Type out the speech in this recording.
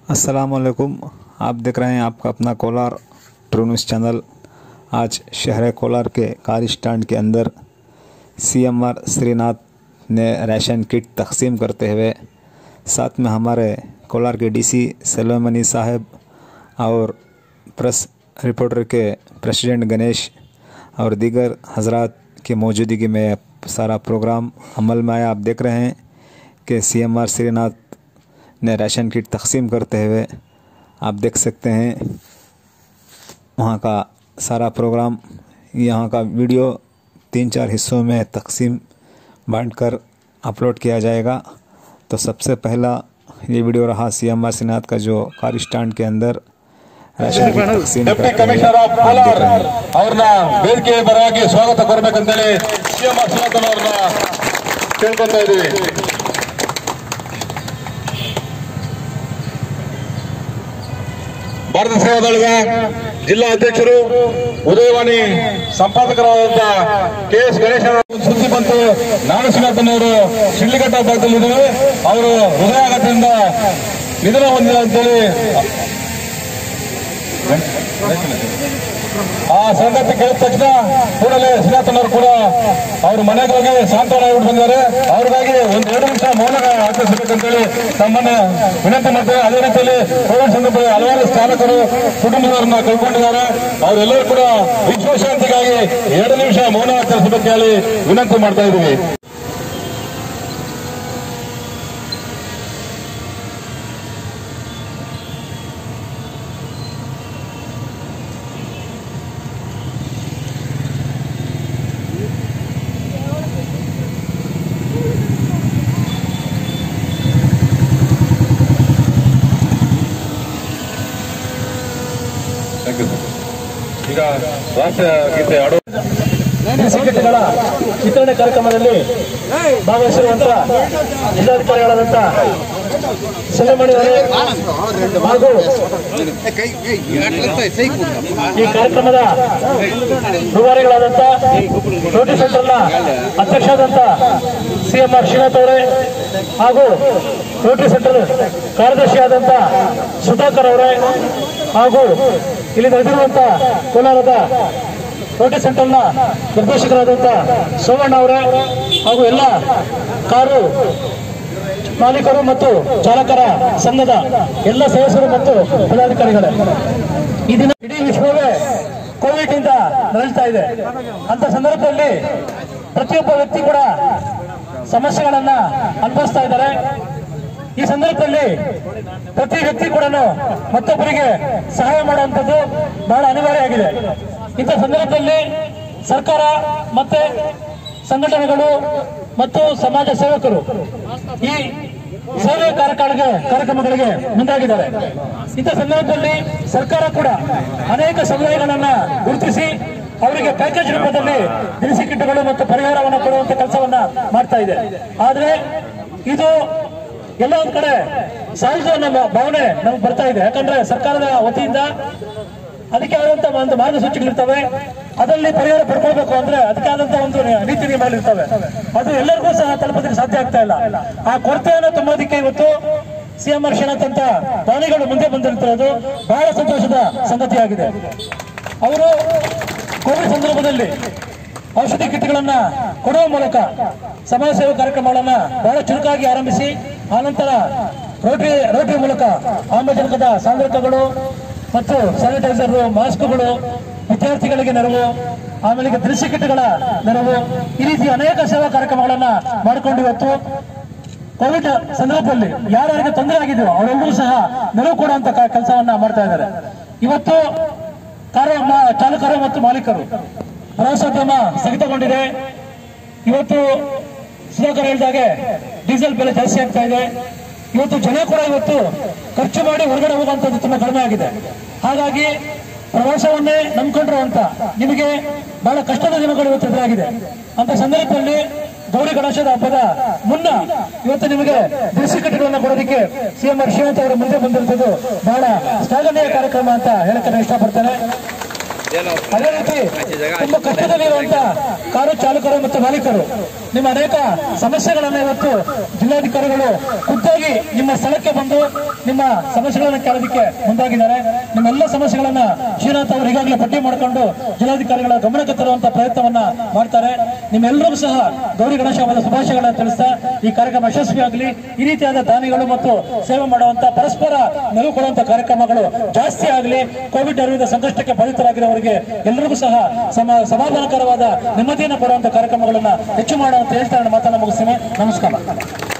असलकुम आप देख रहे हैं आपका अपना कोलार ट्रू न्यूज़ चैनल आज शहर कोलार के कार स्टैंड के अंदर सीएमआर श्रीनाथ ने राशन किट तकसीम करते हुए साथ में हमारे कोलार के डीसी सलोमनी साहब और प्रेस रिपोर्टर के प्रेसिडेंट गणेश और दीगर हजरात की मौजूदगी में यह सारा प्रोग्राम अमल में आया आप देख रहे हैं कि सीएमआर श्रीनाथ ने राशन किट तकसीम करते हुए आप देख सकते हैं वहाँ का सारा प्रोग्राम यहाँ का वीडियो तीन चार हिस्सों में तकसीम बांटकर अपलोड किया जाएगा तो सबसे पहला ये वीडियो रहा सी एम आर सिन्हात का जो कार स्टैंड के अंदर राशन किट तकसीम ಡೆಪ್ಟಿ करते हुए ಕಮಿಷನರ್ ಆಫ್ आप ಕೋಲಾರ್ देख रहे हैं। ಅವ್ರನ್ನ ವೇದಿಕೆ ಪರವಾಗಿ ಸ್ವಾಗತ ಕೊಡ್ಬೇಕಂತೇಳಿ ಸಿಎಂ ಅರ್ಶನಾಥನ್ ಅವ್ರನ್ನ ಕೇಳ್ಕೊಂತ ಇದೀವಿ ಭಾರತ ಸೇವಾದಳದ ಜಿಲ್ಲಾ ಅಧ್ಯಕ್ಷರು ಉದಯವಾಣಿ ಸಂಪಾದಕರಾದಂತ ಕೆ ಎಸ್ ಗಣೇಶ್ ಅವರ ಒಂದು ಸುದ್ದಿ ಬಂತು ನಾನು ಶ್ರೀನಾಥನ್ ಅವರು ಶಿಡ್ಲಿಘಟ್ಟ ಭಾಗದಲ್ಲಿದ್ದಾರೆ ಅವರು ಹೃದಯಾಘಾತದಿಂದ ನಿಧನ ಹೊಂದಿಲ್ಲ ಅಂತೇಳಿ ಆ ಸಂಗತಿ ಕೇಳಿದ ತಕ್ಷಣ ಕೂಡಲೇ ಶ್ರೀನಾಥನ್ ಅವರು ಕೂಡ ಅವ್ರ ಮನೆಗೆ ಹೋಗಿ ಸಾಂತ್ವನ ಹೇಳ್ಬಿಟ್ಟು ಬಂದಿದ್ದಾರೆ ಅವ್ರಿಗಾಗಿ ಒಂದ್ ಎರಡು ನಿಮಿಷ ಮೌನ ಆಚರಿಸಬೇಕಂತೇಳಿ ತಮ್ಮನ್ನ ವಿನಂತಿ ಮಾಡ್ತೇವೆ ಅದೇ ರೀತಿಯಲ್ಲಿ ಕೋವಿಡ್ ಸಂದರ್ಭದಲ್ಲಿ ಹಲವಾರು ಚಾಲಕರು ಕುಟುಂಬದವರನ್ನ ಕಳ್ಕೊಂಡಿದ್ದಾರೆ ಅವರೆಲ್ಲರೂ ಕೂಡ ವಿಶ್ವಶಾಂತಿಗಾಗಿ ಎರಡು ನಿಮಿಷ ಮೌನ ಆಚರಿಸಬೇಕು ಹೇಳಿ ವಿನಂತಿ ಮಾಡ್ತಾ ಇದ್ದೀವಿ ಈಗ ರಾಷ್ಟ್ರ ಗೀತೆ ಆಡೋ ಸಿಕ್ಕಿಟ್ಟುಗಳ ವಿತರಣೆ ಕಾರ್ಯಕ್ರಮದಲ್ಲಿ ಭಾಗವಹಿಸಿರುವಂತ ಜಿಲ್ಲಾಧಿಕಾರಿಗಳಾದಂತ ಸೆಲೆಮಣಿ ಅವರೇ ಹಾಗೂ ಈ ಕಾರ್ಯಕ್ರಮದ ರೂವಾರಿಗಳಾದಂತ ರೋಟಿ ಸೆಂಟರ್ನ ಅಧ್ಯಕ್ಷರಾದಂತ ಸಿಎಂಆರ್ ಶ್ರೀನಾಥ್ ಅವರೇ ಹಾಗೂ ರೋಟರಿ ಸೆಂಟರ್ ಕಾರ್ಯದರ್ಶಿಯಾದಂತ ಸುಧಾಕರ್ ಅವರೇ ಹಾಗೂ ಇಲ್ಲಿ ನಡೆದಿರುವಂತ ಕೋಲಾರದ ರೋಟರಿ ಸೆಂಟರ್ನ ನಿರ್ದೇಶಕರಾದಂತ ಸೋಮಣ್ಣ ಅವರೇ ಹಾಗೂ ಎಲ್ಲ ಕಾರು ಮಾಲೀಕರು ಮತ್ತು ಚಾಲಕರ ಸಂಘದ ಎಲ್ಲ ಸದಸ್ಯರು ಮತ್ತು ಪದಾಧಿಕಾರಿಗಳೇ ಈ ದಿನ ಇಡೀ ವಿಶ್ವವೇ ಕೋವಿಡ್ ನಿಂದ ನರಳ್ತಾ ಇದೆ ಅಂತ ಸಂದರ್ಭದಲ್ಲಿ ಪ್ರತಿಯೊಬ್ಬ ವ್ಯಕ್ತಿ ಕೂಡ ಸಮಸ್ಯೆಗಳನ್ನ ಅನುಭವಿಸ್ತಾ ಇದ್ದಾರೆ ಈ ಸಂದರ್ಭದಲ್ಲಿ ಪ್ರತಿ ವ್ಯಕ್ತಿ ಕೂಡ ಮತ್ತೊಬ್ಬರಿಗೆ ಸಹಾಯ ಮಾಡುವಂಥದ್ದು ಬಹಳ ಅನಿವಾರ್ಯ ಆಗಿದೆ ಇಂಥ ಸಂದರ್ಭದಲ್ಲಿ ಸರ್ಕಾರ ಮತ್ತೆ ಸಂಘಟನೆಗಳು ಮತ್ತು ಸಮಾಜ ಸೇವಕರು ಈ ಸೇವೆ ಕಾರ್ಯಕ್ರಮಗಳಿಗೆ ಕಾರ್ಯಕ್ರಮಗಳಿಗೆ ಮುಂದಾಗಿದ್ದಾರೆ ಇಂಥ ಸಂದರ್ಭದಲ್ಲಿ ಸರ್ಕಾರ ಕೂಡ ಅನೇಕ ಸಮುದಾಯಗಳನ್ನ ಗುರುತಿಸಿ ಅವರಿಗೆ ಪ್ಯಾಕೇಜ್ ರೂಪದಲ್ಲಿ ದಿನಸಿ ಕಿಟ್ಗಳು ಮತ್ತು ಪರಿಹಾರವನ್ನು ಕೊಡುವಂತ ಕೆಲಸವನ್ನ ಮಾಡ್ತಾ ಇದೆ ಆದ್ರೆ ಇದು ಎಲ್ಲ ಒಂದ್ ಕಡೆ ಸಹಜ ನಮ್ಮ ಭಾವನೆ ನಮ್ಗೆ ಬರ್ತಾ ಇದೆ ಯಾಕಂದ್ರೆ ಸರ್ಕಾರದ ವತಿಯಿಂದ ಅದಕ್ಕೆ ಆದಂತ ಒಂದು ಮಾರ್ಗಸೂಚಿಗಳಿರ್ತವೆ ಅದರಲ್ಲಿ ಪರಿಹಾರ ಪಡ್ಕೊಳ್ಬೇಕು ಅಂದ್ರೆ ಅದಕ್ಕೆ ಆದಂತ ಒಂದು ನೀತಿ ನಿಯಮಗಳಿರ್ತವೆ ಅದು ಎಲ್ಲರಿಗೂ ಸಹ ತಲುಪೋದಕ್ಕೆ ಸಾಧ್ಯ ಆಗ್ತಾ ಇಲ್ಲ ಆ ಕೊರತೆಯನ್ನು ತುಂಬೋದಕ್ಕೆ ಇವತ್ತು ಸಿಎಂ ಹರ್ಷನಾಥ್ ಅಂತ ದಾನಿಗಳು ಮುಂದೆ ಬಂದಿರ್ತಿರೋದು ಬಹಳ ಸಂತೋಷದ ಸಂಗತಿಯಾಗಿದೆ ಅವರು ಕೋವಿಡ್ ಸಂದರ್ಭದಲ್ಲಿ ಔಷಧಿ ಕಿಟ್ಗಳನ್ನ ಕೊಡುವ ಮೂಲಕ ಸಮಾಜ ಸೇವಾ ಕಾರ್ಯಕ್ರಮಗಳನ್ನ ಬಹಳ ಚುರುಕಾಗಿ ಆರಂಭಿಸಿ ಆನಂತರ ರೋಟರಿ ರೋಟರಿ ಮೂಲಕ ಆಮ್ಲಜನಕದ ಸಾಂದ್ರಕಗಳು ಮತ್ತು ಸ್ಯಾನಿಟೈಸರ್ ಮಾಸ್ಕ್ಗಳು ವಿದ್ಯಾರ್ಥಿಗಳಿಗೆ ನೆರವು ಆಮೇಲೆ ಈಗ ದಿನಸಿ ಕಿಟ್ಗಳ ನೆರವು ಈ ರೀತಿ ಅನೇಕ ಸೇವಾ ಕಾರ್ಯಕ್ರಮಗಳನ್ನ ಮಾಡಿಕೊಂಡು ಇವತ್ತು ಕೋವಿಡ್ ಸಂದರ್ಭದಲ್ಲಿ ಯಾರ್ಯಾರಿಗೆ ತೊಂದರೆ ಆಗಿದೆಯೋ ಅವರೆಲ್ಲರೂ ಸಹ ನೆರವು ಕೊಡುವಂತ ಕೆಲಸವನ್ನ ಮಾಡ್ತಾ ಇದ್ದಾರೆ ಇವತ್ತು ಕಾರು ಮ- ಚಾಲಕರು ಮತ್ತು ಮಾಲೀಕರು ಪ್ರವಾಸೋದ್ಯಮ ಸ್ಥಗಿತಗೊಂಡಿದೆ ಇವತ್ತು ಸುಧಾಕರ್ ಹೇಳಿದಾಗೆ ಡೀಸೆಲ್ ಬೆಲೆ ಜಾಸ್ತಿ ಆಗ್ತಾ ಇದೆ ಇವತ್ತು ಜನ ಕೂಡ ಇವತ್ತು ಖರ್ಚು ಮಾಡಿ ಹೊರಗಡೆ ಹೋಗುವಂತದ್ದು ತುಂಬಾ ಕಡಿಮೆ ಆಗಿದೆ ಹಾಗಾಗಿ ಪ್ರವಾಸವನ್ನೇ ನಂಬ್ಕೊಂಡ್ರು ಅಂತ ನಿಮಗೆ ಬಹಳ ಕಷ್ಟದ ದಿನಗಳು ಇವತ್ತು ಎದುರಾಗಿದೆ ಅಂತ ಸಂದರ್ಭದಲ್ಲಿ ಗೌರಿ ಗಣೇಶದ ಹಬ್ಬದ ಮುನ್ನ ಇವತ್ತು ನಿಮಗೆ ದಿನಸಿ ಕಟ್ಟೆಗಳನ್ನ ಕೊಡೋದಕ್ಕೆ ಸಿಎಂ ಶ್ರೀನಾಥ್ ಅವರು ಮುಂದೆ ಬಂದಿರುತ್ತದೆ ಬಹಳ ಶ್ಲಾಘನೀಯ ಕಾರ್ಯಕ್ರಮ ಅಂತ ಹೇಳಕ್ಕೆ ನಾನು ಇಷ್ಟಪಡ್ತೇನೆ ಅದೇ ರೀತಿ ತುಂಬಾ ಕಷ್ಟದಲ್ಲಿರುವಂತ ಕಾರು ಚಾಲಕರು ಮತ್ತು ಮಾಲೀಕರು ನಿಮ್ಮ ಅನೇಕ ಸಮಸ್ಯೆಗಳನ್ನ ಇವತ್ತು ಜಿಲ್ಲಾಧಿಕಾರಿಗಳು ಖುದ್ದಾಗಿ ನೇರವಾಗಿ ನಿಮ್ಮ ಸ್ಥಳಕ್ಕೆ ಬಂದು ನಿಮ್ಮ ಸಮಸ್ಯೆಗಳನ್ನ ಕೇಳೋದಕ್ಕೆ ಮುಂದಾಗಿದ್ದಾರೆ ನಿಮ್ಮೆಲ್ಲ ಸಮಸ್ಯೆಗಳನ್ನ ಶ್ರೀನಾಥ್ ಅವರು ಈಗಾಗಲೇ ಪಟ್ಟಿ ಮಾಡಿಕೊಂಡು ಜಿಲ್ಲಾಧಿಕಾರಿಗಳ ಗಮನಕ್ಕೆ ತರುವಂತ ಪ್ರಯತ್ನವನ್ನ ಮಾಡ್ತಾರೆ ನಿಮ್ಮೆಲ್ಲರಿಗೂ ಸಹ ಗೌರಿ ಗಣೇಶ ಹಬ್ಬದ ಶುಭಾಶಯಗಳನ್ನ ತಿಳಿಸ್ತಾ ಈ ಕಾರ್ಯಕ್ರಮ ಯಶಸ್ವಿಯಾಗಲಿ ಈ ರೀತಿಯಾದ ದಾನಿಗಳು ಮತ್ತು ಸೇವೆ ಮಾಡುವಂತ ಪರಸ್ಪರ ನೆರವು ಕೊಡುವಂತ ಕಾರ್ಯಕ್ರಮಗಳು ಜಾಸ್ತಿ ಆಗಲಿ ಕೋವಿಡ್ ಅರಿವಿದ ಸಂಕಷ್ಟಕ್ಕೆ ಬಾಧಿತರಾಗಿರೋವರಿಗೆ ಎಲ್ಲರಿಗೂ ಸಹ ಸಮ ಸಮಾಧಾನಕರವಾದ ನೆಮ್ಮದಿಯನ್ನು ಕೊಡುವಂತ ಕಾರ್ಯಕ್ರಮಗಳನ್ನ ಹೆಚ್ಚು ಮಾಡುವಂತ ಹೇಳ್ತಾ ನನ್ನ ಮಾತನ್ನ ಮುಗಿಸ್ತೇನೆ ನಮಸ್ಕಾರ